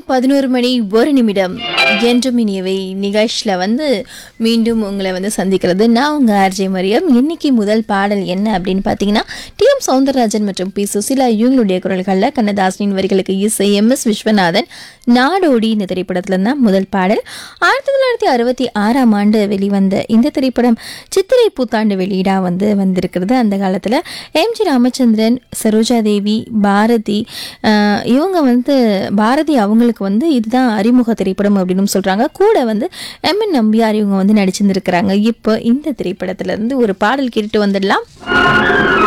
பதினோரு மணி ஒரு நிமிடம் என்றும் இனியவை நிகழ்ச்சியில் வந்து மீண்டும் உங்களை வந்து சந்திக்கிறது நான் உங்கள் ஆர்ஜே மரியம் இன்னைக்கு முதல் பாடல் என்ன அப்படின்னு பார்த்தீங்கன்னா டி எம் சௌந்தரராஜன் மற்றும் பி சுசிலா இவங்களுடைய குரல்களில் கண்ணதாசனின் வரிகளுக்கு இசை எம் எஸ் விஸ்வநாதன் நாடோடி இந்த திரைப்படத்துல தான் முதல் பாடல் ஆயிரத்தி தொள்ளாயிரத்தி அறுபத்தி ஆறாம் ஆண்டு வெளிவந்த இந்த திரைப்படம் சித்திரை புத்தாண்டு வெளியீடாக வந்து வந்திருக்கிறது அந்த காலத்தில் எம்ஜி ராமச்சந்திரன் சரோஜா தேவி பாரதி ஆஹ் இவங்க வந்து பாரதி அவங்களுக்கு வந்து இதுதான் அறிமுக திரைப்படம் அப்படின்னு சொல்கிறாங்க கூட வந்து எம் என் நம்பியார் இவங்க வந்து நடிச்சிருந்துருக்கிறாங்க இப்போ இந்த திரைப்படத்துல இருந்து ஒரு பாடல் கேட்டுட்டு வந்துடலாம்